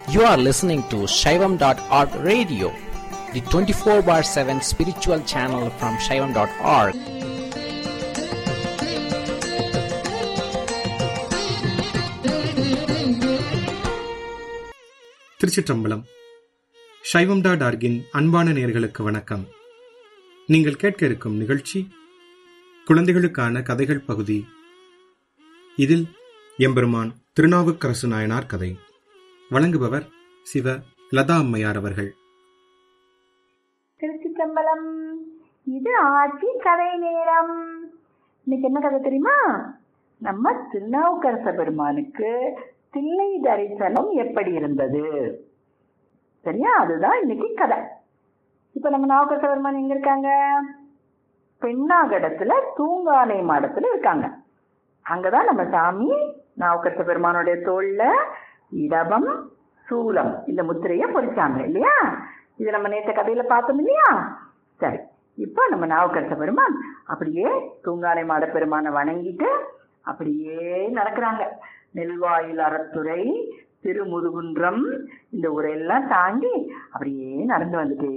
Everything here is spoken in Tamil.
You are listening to Shaivam.org radio, the 24 bar 7 spiritual channel from Shaivam.org. திருச்சிற்றம்பலம் சைவம் டாட் ஆர்கின் அன்பான நேர்களுக்கு வணக்கம் நீங்கள் கேட்க இருக்கும் நிகழ்ச்சி குழந்தைகளுக்கான கதைகள் பகுதி இதில் எம்பெருமான் திருநாவுக்கரசு நாயனார் கதை வழங்குபவர் சிவ லதா அம்மையார் அவர்கள் திருச்சிற்றம்பலம் இது ஆட்சி கதை நேரம் இன்னைக்கு என்ன கதை தெரியுமா நம்ம திருநாவுக்கரச பெருமானுக்கு தில்லை தரிசனம் எப்படி இருந்தது சரியா அதுதான் இன்னைக்கு கதை இப்ப நம்ம நாவுக்கரச பெருமான் எங்க இருக்காங்க பெண்ணாகடத்துல தூங்கானை மாடத்துல இருக்காங்க அங்கதான் நம்ம சாமி நாவுக்கரச பெருமானுடைய தோல்ல இடபம் சூலம் இந்த முத்திரைய பொறிச்சாங்க இல்லையா இது நம்ம நேற்று கதையில பார்த்தோம் இல்லையா சரி இப்போ நம்ம நாவுக்கரச பெருமான் அப்படியே தூங்கானை மாட பெருமானை வணங்கிட்டு அப்படியே நடக்கிறாங்க நெல்வாயில் அறத்துறை திருமுதுகுன்றம் இந்த ஊரெல்லாம் தாண்டி அப்படியே நடந்து வந்துட்டே